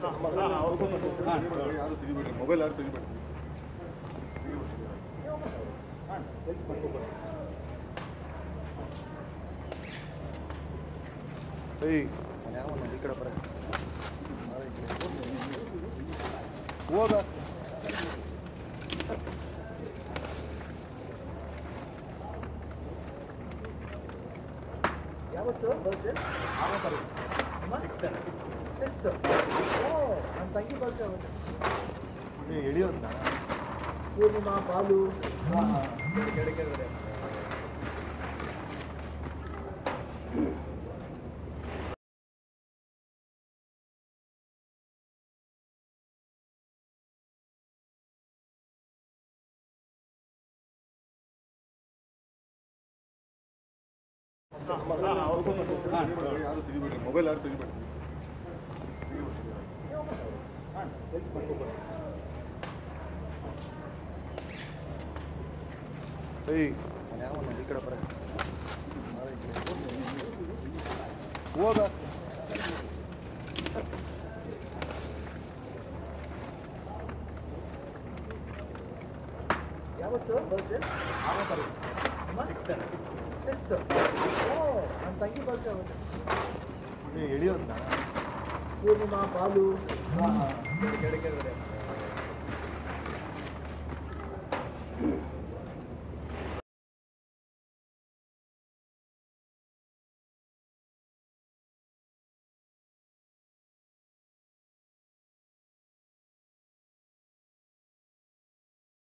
ಯಾರು ತೆಗಿಬೇಡಿ ಮೊಬೈಲ್ ಯಾರು ತೆಗಿಬೇಡಿ ಏಯ್ ಈ ಕಡೆ ಬರ ಹೋಗ ಯಾವತ್ತು ಬರ್ತ್ಡೇ ಸಿಕ್ಸ್ ಓ ನನ್ನ ತಂಗಿ ಬರ್ತ್ಡೇ ಅವತ್ತು ಹಿಡಿಯೋದ್ನ ಪೂರ್ಣಿಮಾ ಬಾಲು ಯಾರು ತೆಗಿಬೇಡಿ ಮೊಬೈಲ್ ಯಾರು ತೆಗಿಬೇಡಿ ಏಯ್ ಈ ಕಡೆ ಬರ ಹೋಗ ಯಾವತ್ತು ಬರ್ತ್ಡೇ ಸಿಕ್ಸ್ ಓ ನನ್ನ ತಂಗಿ ಬರ್ತ್ಡೇ ಅವತ್ತು ಹಿಡಿಯೋದ್ನ ಪೂರ್ಣಿಮಾ ಬಾಲು